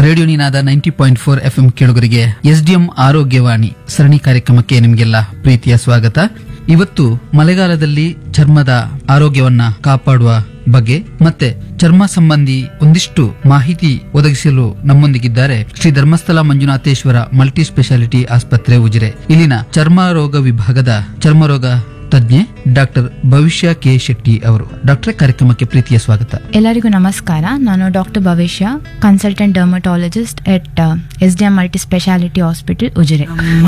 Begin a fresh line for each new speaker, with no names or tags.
radio Ninada ninety point four F M ಕೇಳುಗರಿಗೆ SDM Arogyavani ಸರಣಿ ಕಾರ್ಯಕ್ರಮಕ್ಕೆ ನಿಮಗೆಲ್ಲ ಪ್ರೀತಿಯ ಸ್ವಾಗತ ಇವತ್ತು ಮಳೆಗಾಲದಲ್ಲಿ ಚರ್ಮದ ಆರೋಗ್ಯವನ್ನ ಕಾಪಾಡುವ ಬಗ್ಗೆ ಮತ್ತೆ ಚರ್ಮ ಸಂಬಂಧಿ ಒಂದಿಷ್ಟು ಮಾಹಿತಿ ಒದಗಿಸಲು ನಮ್ಮೊಂದಿಗಿದ್ದಾರೆ ಶ್ರೀ ಧರ್ಮಸ್ಥಳ ಮಂಜುನಾಥೇಶ್ವರ ಮಲ್ಟಿ ಸ್ಪೆಷಾಲಿಟಿ ಆಸ್ಪತ್ರೆ ಉಜಿರೆ ಇಲ್ಲಿನ ಚರ್ಮ ರೋಗ ವಿಭಾಗದ ಚರ್ಮರೋಗ ತಜ್ಞೆ ಡಾಕ್ಟರ್ ಭವಿಷ್ಯ ಕೆ ಶೆಟ್ಟಿ ಅವರು ಡಾಕ್ಟರ್ ಕಾರ್ಯಕ್ರಮಕ್ಕೆ ಪ್ರೀತಿಯ ಸ್ವಾಗತ
ಎಲ್ಲರಿಗೂ ನಮಸ್ಕಾರ ನಾನು doctor Bhavishya consultant dermatologist at S D M multi speciality hospital Ujire